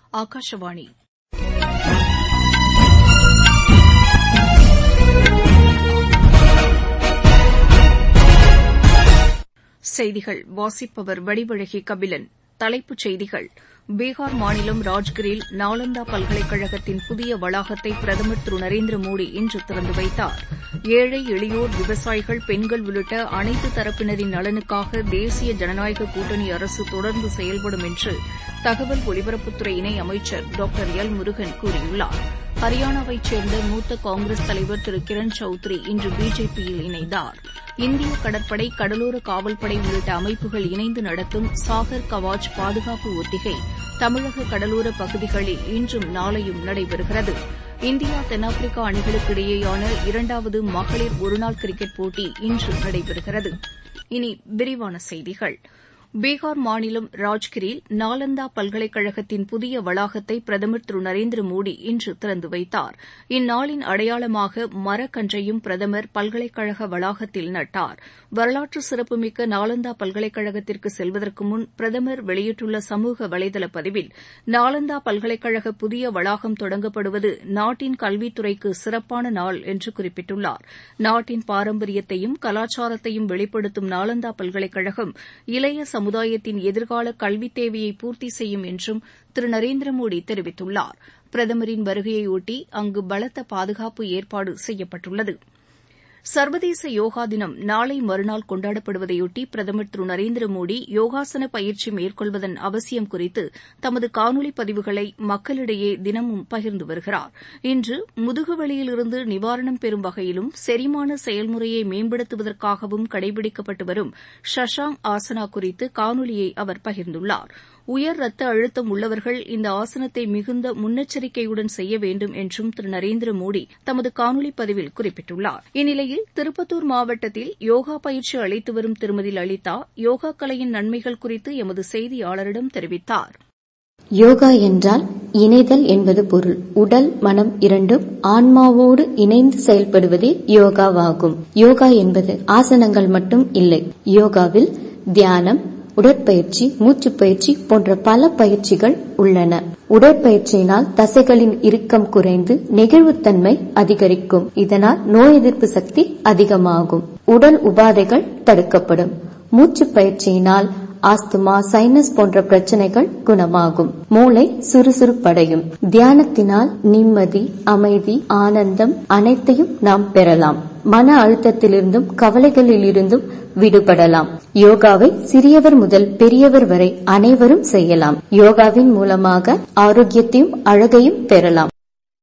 ஆகாஷவாணி செய்திகள் வாசிப்பவர் வடிவழகி கபிலன் தலைப்புச் செய்திகள் பீகார் மாநிலம் ராஜ்கிரில் நாலந்தா பல்கலைக்கழகத்தின் புதிய வளாகத்தை பிரதமர் திரு நரேந்திர மோடி இன்று திறந்து வைத்தார் ஏழை எளியோர் விவசாயிகள் பெண்கள் உள்ளிட்ட அனைத்து தரப்பினரின் நலனுக்காக தேசிய ஜனநாயக கூட்டணி அரசு தொடர்ந்து செயல்படும் என்று தகவல் ஒலிபரப்புத்துறை இணை அமைச்சர் டாக்டர் எல் முருகன் கூறியுள்ளார் ஹரியானாவைச் சேர்ந்த மூத்த காங்கிரஸ் தலைவர் திரு கிரண் சௌத்ரி இன்று பிஜேபியில் இணைந்தார் இந்திய கடற்படை கடலோர காவல்படை உள்ளிட்ட அமைப்புகள் இணைந்து நடத்தும் சாகர் கவாச் பாதுகாப்பு ஒத்திகை தமிழக கடலோர பகுதிகளில் இன்றும் நாளையும் நடைபெறுகிறது இந்தியா தென்னாப்பிரிக்கா அணிகளுக்கு இடையேயான இரண்டாவது மகளிர் ஒருநாள் கிரிக்கெட் போட்டி இன்று நடைபெறுகிறது இனி விரிவான செய்திகள் பீகார் மாநிலம் ராஜ்கிரில் நாலந்தா பல்கலைக்கழகத்தின் புதிய வளாகத்தை பிரதமர் திரு நரேந்திர மோடி இன்று திறந்து வைத்தார் இந்நாளின் அடையாளமாக மரக்கன்றையும் பிரதமர் பல்கலைக்கழக வளாகத்தில் நட்டார் வரலாற்று சிறப்புமிக்க நாலந்தா பல்கலைக்கழகத்திற்கு செல்வதற்கு முன் பிரதமர் வெளியிட்டுள்ள சமூக வலைதள பதிவில் நாலந்தா பல்கலைக்கழக புதிய வளாகம் தொடங்கப்படுவது நாட்டின் கல்வித்துறைக்கு சிறப்பான நாள் என்று குறிப்பிட்டுள்ளார் நாட்டின் பாரம்பரியத்தையும் கலாச்சாரத்தையும் வெளிப்படுத்தும் நாலந்தா பல்கலைக்கழகம் இளைய சமுதாயத்தின் எதிர்கால கல்வித் தேவையை பூர்த்தி செய்யும் என்றும் திரு நரேந்திர மோடி தெரிவித்துள்ளார் பிரதமரின் வருகையையொட்டி அங்கு பலத்த பாதுகாப்பு ஏற்பாடு செய்யப்பட்டுள்ளது சர்வதேச யோகா தினம் நாளை மறுநாள் கொண்டாடப்படுவதையொட்டி பிரதமர் திரு நரேந்திர மோடி யோகாசன பயிற்சி மேற்கொள்வதன் அவசியம் குறித்து தமது காணொலி பதிவுகளை மக்களிடையே தினமும் பகிர்ந்து வருகிறார் இன்று முதுகுவலியிலிருந்து நிவாரணம் பெறும் வகையிலும் செரிமான செயல்முறையை மேம்படுத்துவதற்காகவும் கடைபிடிக்கப்பட்டு வரும் ஷஷாங் ஆசனா குறித்து காணொலியை அவர் பகிர்ந்துள்ளார் உயர் ரத்த அழுத்தம் உள்ளவர்கள் இந்த ஆசனத்தை மிகுந்த முன்னெச்சரிக்கையுடன் செய்ய வேண்டும் என்றும் திரு நரேந்திர மோடி தமது காணொலி பதிவில் குறிப்பிட்டுள்ளார் இந்நிலையில் திருப்பத்தூர் மாவட்டத்தில் யோகா பயிற்சி அளித்து வரும் திருமதி லலிதா யோகா கலையின் நன்மைகள் குறித்து எமது செய்தியாளரிடம் தெரிவித்தார் யோகா என்றால் இணைதல் என்பது பொருள் உடல் மனம் இரண்டும் ஆன்மாவோடு இணைந்து செயல்படுவதே யோகாவாகும் யோகா என்பது ஆசனங்கள் மட்டும் இல்லை யோகாவில் தியானம் உடற்பயிற்சி மூச்சு பயிற்சி போன்ற பல பயிற்சிகள் உள்ளன உடற்பயிற்சியினால் தசைகளின் இறுக்கம் குறைந்து நெகிழ்வுத்தன்மை அதிகரிக்கும் இதனால் நோய் எதிர்ப்பு சக்தி அதிகமாகும் உடல் உபாதைகள் தடுக்கப்படும் மூச்சு பயிற்சியினால் ஆஸ்துமா சைனஸ் போன்ற பிரச்சனைகள் குணமாகும் மூளை சுறுசுறுப்படையும் தியானத்தினால் நிம்மதி அமைதி ஆனந்தம் அனைத்தையும் நாம் பெறலாம் மன அழுத்தத்திலிருந்தும் கவலைகளிலிருந்தும் விடுபடலாம் யோகாவை சிறியவர் முதல் பெரியவர் வரை அனைவரும் செய்யலாம் யோகாவின் மூலமாக ஆரோக்கியத்தையும் அழகையும் பெறலாம்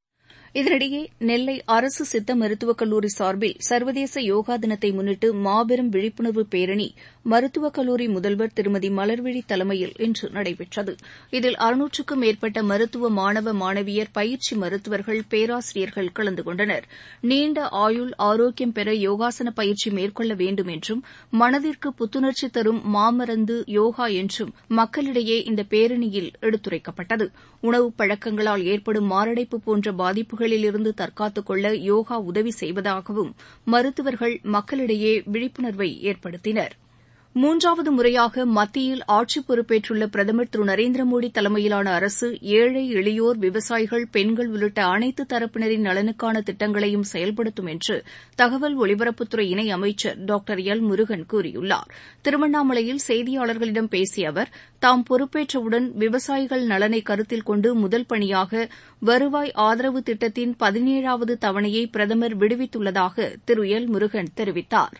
இதனிடையே நெல்லை அரசு சித்த மருத்துவக் கல்லூரி சார்பில் சர்வதேச யோகா தினத்தை முன்னிட்டு மாபெரும் விழிப்புணர்வு பேரணி மருத்துவக் கல்லூரி முதல்வர் திருமதி மலர்விழி தலைமையில் இன்று நடைபெற்றது இதில் அறுநூற்றுக்கும் மேற்பட்ட மருத்துவ மாணவ மாணவியர் பயிற்சி மருத்துவர்கள் பேராசிரியர்கள் கலந்து கொண்டனர் நீண்ட ஆயுள் ஆரோக்கியம் பெற யோகாசன பயிற்சி மேற்கொள்ள வேண்டும் என்றும் மனதிற்கு புத்துணர்ச்சி தரும் மாமருந்து யோகா என்றும் மக்களிடையே இந்த பேரணியில் எடுத்துரைக்கப்பட்டது உணவு பழக்கங்களால் ஏற்படும் மாரடைப்பு போன்ற பாதிப்புகளிலிருந்து தற்காத்துக் கொள்ள யோகா உதவி செய்வதாகவும் மருத்துவர்கள் மக்களிடையே விழிப்புணர்வை ஏற்படுத்தினர் மூன்றாவது முறையாக மத்தியில் ஆட்சி பொறுப்பேற்றுள்ள பிரதமர் திரு நரேந்திர மோடி தலைமையிலான அரசு ஏழை எளியோர் விவசாயிகள் பெண்கள் உள்ளிட்ட அனைத்து தரப்பினரின் நலனுக்கான திட்டங்களையும் செயல்படுத்தும் என்று தகவல் ஒலிபரப்புத்துறை இணை அமைச்சர் டாக்டர் எல் முருகன் கூறியுள்ளார் திருவண்ணாமலையில் செய்தியாளர்களிடம் பேசிய அவர் தாம் பொறுப்பேற்றவுடன் விவசாயிகள் நலனை கருத்தில் கொண்டு முதல் பணியாக வருவாய் ஆதரவு திட்டத்தின் பதினேழாவது தவணையை பிரதமர் விடுவித்துள்ளதாக திரு எல் முருகன் தெரிவித்தார்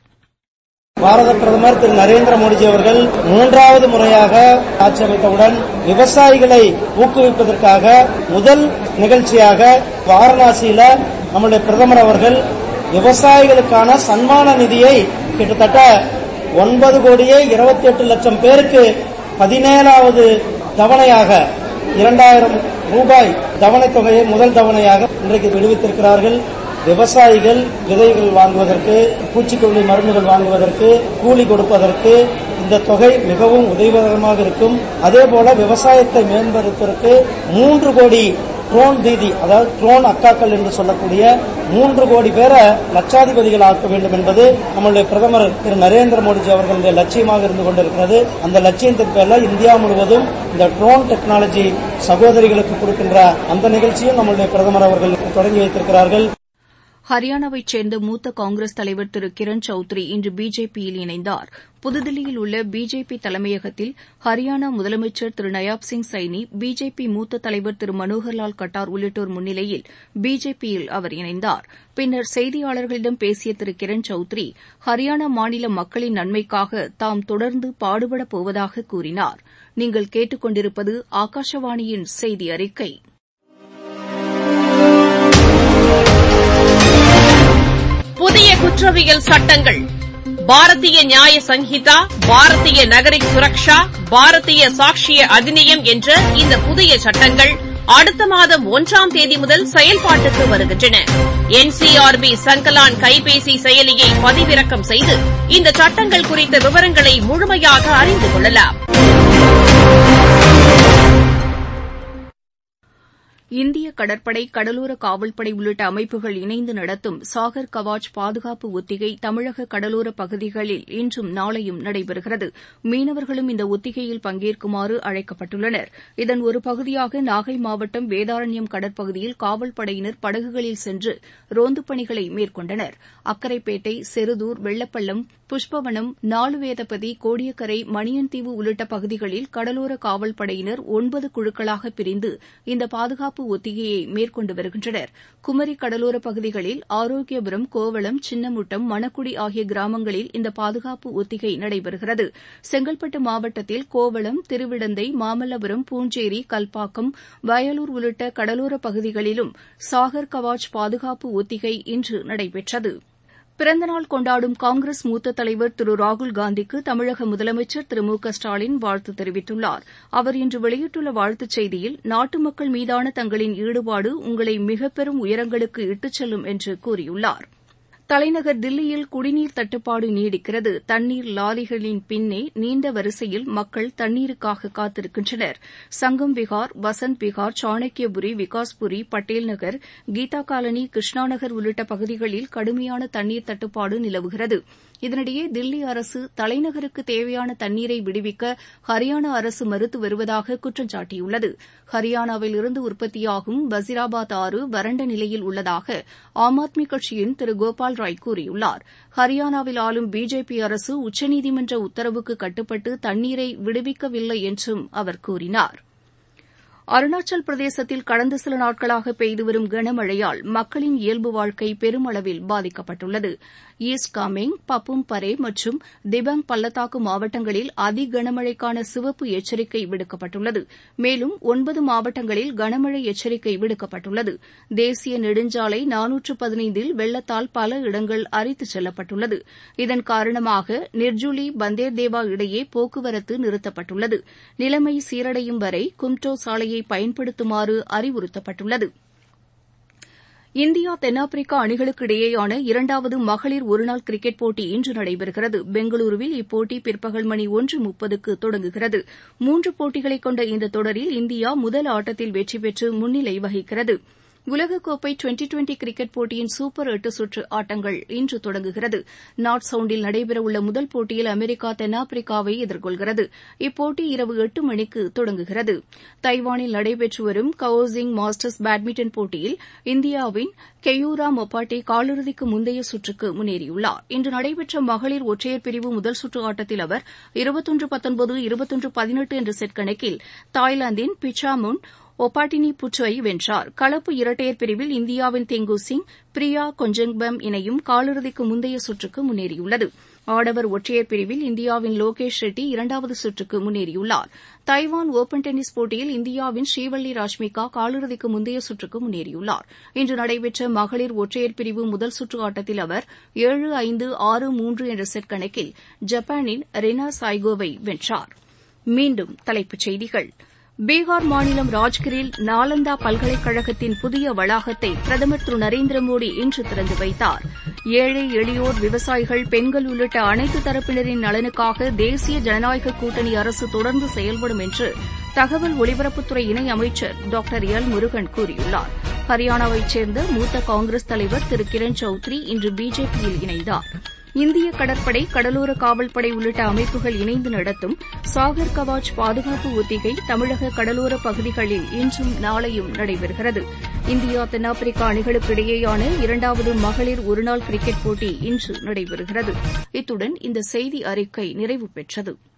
பாரத பிரதமர் திரு நரேந்திர மோடிஜி அவர்கள் மூன்றாவது முறையாக ஆட்சி அமைத்தவுடன் விவசாயிகளை ஊக்குவிப்பதற்காக முதல் நிகழ்ச்சியாக வாரணாசியில நம்முடைய பிரதமர் அவர்கள் விவசாயிகளுக்கான சன்மான நிதியை கிட்டத்தட்ட ஒன்பது கோடியே இருபத்தி எட்டு லட்சம் பேருக்கு பதினேழாவது தவணையாக இரண்டாயிரம் ரூபாய் தவணை தொகையை முதல் தவணையாக இன்றைக்கு விடுவித்திருக்கிறார்கள் விவசாயிகள் விதைகள் வாங்குவதற்கு பூச்சிக்கொல்லி மருந்துகள் வாங்குவதற்கு கூலி கொடுப்பதற்கு இந்த தொகை மிகவும் உதவிகரமாக இருக்கும் அதே போல விவசாயத்தை மேம்படுத்துவதற்கு மூன்று கோடி ட்ரோன் தீதி அதாவது ட்ரோன் அக்காக்கள் என்று சொல்லக்கூடிய மூன்று கோடி பேரை லட்சாதிபதிகள் ஆக்க வேண்டும் என்பது நம்முடைய பிரதமர் திரு நரேந்திர மோடிஜி அவர்களுடைய லட்சியமாக இருந்து கொண்டிருக்கிறது அந்த லட்சியத்தின் பேரில் இந்தியா முழுவதும் இந்த ட்ரோன் டெக்னாலஜி சகோதரிகளுக்கு கொடுக்கின்ற அந்த நிகழ்ச்சியும் நம்முடைய பிரதமர் அவர்கள் தொடங்கி வைத்திருக்கிறார்கள் ஹரியானாவைச் சேர்ந்த மூத்த காங்கிரஸ் தலைவர் திரு கிரண் சௌத்ரி இன்று பிஜேபியில் இணைந்தார் புதுதில்லியில் உள்ள பிஜேபி தலைமையகத்தில் ஹரியானா முதலமைச்சர் திரு நயாப் சிங் சைனி பிஜேபி மூத்த தலைவர் திரு மனோகர்லால் கட்டார் உள்ளிட்டோர் முன்னிலையில் பிஜேபியில் அவர் இணைந்தார் பின்னர் செய்தியாளர்களிடம் பேசிய திரு கிரண் சௌத்ரி ஹரியானா மாநில மக்களின் நன்மைக்காக தாம் தொடர்ந்து பாடுபடப் போவதாக கூறினார் நீங்கள் கேட்டுக் கொண்டிருப்பது ஆகாஷவாணியின் செய்தி அறிக்கை புதிய குற்றவியல் சட்டங்கள் பாரதிய நியாய சங்கீதா பாரதிய நகரிக் சுரக்ஷா பாரதிய சாட்சிய அதிநியம் என்ற இந்த புதிய சட்டங்கள் அடுத்த மாதம் ஒன்றாம் தேதி முதல் செயல்பாட்டுக்கு வருகின்றன என்சிஆர்பி சங்கலான் கைபேசி செயலியை பதிவிறக்கம் செய்து இந்த சட்டங்கள் குறித்த விவரங்களை முழுமையாக அறிந்து கொள்ளலாம் இந்திய கடற்படை கடலோர காவல்படை உள்ளிட்ட அமைப்புகள் இணைந்து நடத்தும் சாகர் கவாச் பாதுகாப்பு ஒத்திகை தமிழக கடலோர பகுதிகளில் இன்றும் நாளையும் நடைபெறுகிறது மீனவர்களும் இந்த ஒத்திகையில் பங்கேற்குமாறு அழைக்கப்பட்டுள்ளனர் இதன் ஒரு பகுதியாக நாகை மாவட்டம் வேதாரண்யம் கடற்பகுதியில் காவல்படையினர் படகுகளில் சென்று ரோந்துப் பணிகளை மேற்கொண்டனர் அக்கரைப்பேட்டை செருதூர் வெள்ளப்பள்ளம் புஷ்பவனம் நாலுவேதபதி கோடியக்கரை மணியன்தீவு உள்ளிட்ட பகுதிகளில் கடலோர காவல்படையினர் ஒன்பது குழுக்களாக பிரிந்து இந்த பாதுகாப்பு ஒத்திகையை மேற்கொண்டு வருகின்றனர் குமரி கடலோர பகுதிகளில் ஆரோக்கியபுரம் கோவளம் சின்னமுட்டம் மணக்குடி ஆகிய கிராமங்களில் இந்த பாதுகாப்பு ஒத்திகை நடைபெறுகிறது செங்கல்பட்டு மாவட்டத்தில் கோவளம் திருவிடந்தை மாமல்லபுரம் பூஞ்சேரி கல்பாக்கம் வயலூர் உள்ளிட்ட கடலோர பகுதிகளிலும் சாகர் கவாச் பாதுகாப்பு ஒத்திகை இன்று நடைபெற்றது பிறந்தநாள் கொண்டாடும் காங்கிரஸ் மூத்த தலைவர் திரு ராகுல்காந்திக்கு தமிழக முதலமைச்சர் திரு மு க ஸ்டாலின் வாழ்த்து தெரிவித்துள்ளார் அவர் இன்று வெளியிட்டுள்ள வாழ்த்துச் செய்தியில் நாட்டு மக்கள் மீதான தங்களின் ஈடுபாடு உங்களை மிகப்பெரும் உயரங்களுக்கு இட்டுச் செல்லும் என்று கூறியுள்ளார் தலைநகர் தில்லியில் குடிநீர் தட்டுப்பாடு நீடிக்கிறது தண்ணீர் லாரிகளின் பின்னே நீண்ட வரிசையில் மக்கள் தண்ணீருக்காக காத்திருக்கின்றனர் சங்கம் விகார் வசந்த் விகார் சாணக்கியபுரி விகாஸ்புரி பட்டேல் நகர் கீதா காலனி கிருஷ்ணா நகர் உள்ளிட்ட பகுதிகளில் கடுமையான தண்ணீர் தட்டுப்பாடு நிலவுகிறது இதனிடையே தில்லி அரசு தலைநகருக்கு தேவையான தண்ணீரை விடுவிக்க ஹரியானா அரசு மறுத்து வருவதாக குற்றம் சாட்டியுள்ளது ஹரியானாவில் இருந்து உற்பத்தியாகும் வசிராபாத் ஆறு வறண்ட நிலையில் உள்ளதாக ஆம் ஆத்மி கட்சியின் திரு கோபால் ராய் கூறியுள்ளார் ஹரியானாவில் ஆளும் பிஜேபி அரசு உச்சநீதிமன்ற உத்தரவுக்கு கட்டுப்பட்டு தண்ணீரை விடுவிக்கவில்லை என்றும் அவர் கூறினார் அருணாச்சல் பிரதேசத்தில் கடந்த சில நாட்களாக பெய்து வரும் கனமழையால் மக்களின் இயல்பு வாழ்க்கை பெருமளவில் பாதிக்கப்பட்டுள்ளது ஈஸ்ட் காமேங் பப்பும் பரே மற்றும் திபாங் பள்ளத்தாக்கு மாவட்டங்களில் அதி கனமழைக்கான சிவப்பு எச்சரிக்கை விடுக்கப்பட்டுள்ளது மேலும் ஒன்பது மாவட்டங்களில் கனமழை எச்சரிக்கை விடுக்கப்பட்டுள்ளது தேசிய நெடுஞ்சாலை நானூற்று பதினைந்தில் வெள்ளத்தால் பல இடங்கள் அரித்துச் செல்லப்பட்டுள்ளது இதன் காரணமாக நிர்ஜுலி பந்தேர்தேவா இடையே போக்குவரத்து நிறுத்தப்பட்டுள்ளது நிலைமை சீரடையும் வரை கும்டோ சாலையை பயன்படுத்துமாறு அறிவுறுத்தப்பட்டுள்ளது இந்தியா தென்னாப்பிரிக்கா அணிகளுக்கு இடையேயான இரண்டாவது மகளிர் ஒருநாள் கிரிக்கெட் போட்டி இன்று நடைபெறுகிறது பெங்களூருவில் இப்போட்டி பிற்பகல் மணி ஒன்று முப்பதுக்கு தொடங்குகிறது மூன்று போட்டிகளை கொண்ட இந்த தொடரில் இந்தியா முதல் ஆட்டத்தில் வெற்றி பெற்று முன்னிலை வகிக்கிறது உலகக்கோப்பை டுவெண்டி டுவெண்டி கிரிக்கெட் போட்டியின் சூப்பர் எட்டு சுற்று ஆட்டங்கள் இன்று தொடங்குகிறது நார்த் சவுண்டில் நடைபெறவுள்ள முதல் போட்டியில் அமெரிக்கா தென்னாப்பிரிக்காவை எதிர்கொள்கிறது இப்போட்டி இரவு எட்டு மணிக்கு தொடங்குகிறது தைவானில் நடைபெற்று வரும் கவோசிங் மாஸ்டர்ஸ் பேட்மிண்டன் போட்டியில் இந்தியாவின் கெயூரா மொப்பாட்டி காலிறுதிக்கு முந்தைய சுற்றுக்கு முன்னேறியுள்ளார் இன்று நடைபெற்ற மகளிர் ஒற்றையர் பிரிவு முதல் சுற்று ஆட்டத்தில் அவர் இருபத்தொன்று பத்தொன்பது இருபத்தொன்று பதினெட்டு என்ற செட் கணக்கில் தாய்லாந்தின் பிச்சாமுன் ஒபாட்டினி புட்வை வென்றார் கலப்பு இரட்டையர் பிரிவில் இந்தியாவின் தெங்கு சிங் பிரியா கொஞ்சங்பம் இணையும் காலிறுதிக்கு முந்தைய சுற்றுக்கு முன்னேறியுள்ளது ஆடவர் ஒற்றையர் பிரிவில் இந்தியாவின் லோகேஷ் ரெட்டி இரண்டாவது சுற்றுக்கு முன்னேறியுள்ளார் தைவான் ஒபன் டென்னிஸ் போட்டியில் இந்தியாவின் ஸ்ரீவள்ளி ராஷ்மிகா காலிறுதிக்கு முந்தைய சுற்றுக்கு முன்னேறியுள்ளார் இன்று நடைபெற்ற மகளிர் ஒற்றையர் பிரிவு முதல் சுற்று ஆட்டத்தில் அவர் ஏழு ஐந்து ஆறு மூன்று என்ற செட் கணக்கில் ஜப்பானின் ரெனா சாய்கோவை வென்றார் மீண்டும் தலைப்புச் செய்திகள் பீகார் மாநிலம் ராஜ்கிரில் நாலந்தா பல்கலைக்கழகத்தின் புதிய வளாகத்தை பிரதமர் திரு நரேந்திர மோடி இன்று திறந்து வைத்தார் ஏழை எளியோர் விவசாயிகள் பெண்கள் உள்ளிட்ட அனைத்து தரப்பினரின் நலனுக்காக தேசிய ஜனநாயக கூட்டணி அரசு தொடர்ந்து செயல்படும் என்று தகவல் ஒலிபரப்புத்துறை இணை அமைச்சர் டாக்டர் எல் முருகன் கூறியுள்ளார் ஹரியானாவைச் சேர்ந்த மூத்த காங்கிரஸ் தலைவர் திரு கிரண் சௌத்ரி இன்று பிஜேபியில் இணைந்தார் இந்திய கடற்படை கடலோர காவல்படை உள்ளிட்ட அமைப்புகள் இணைந்து நடத்தும் சாகர் கவாச் பாதுகாப்பு ஒத்திகை தமிழக கடலோர பகுதிகளில் இன்றும் நாளையும் நடைபெறுகிறது இந்தியா தென்னாப்பிரிக்கா அணிகளுக்கு இடையேயான இரண்டாவது மகளிர் ஒருநாள் கிரிக்கெட் போட்டி இன்று நடைபெறுகிறது இத்துடன் இந்த செய்தி அறிக்கை நிறைவு பெற்றது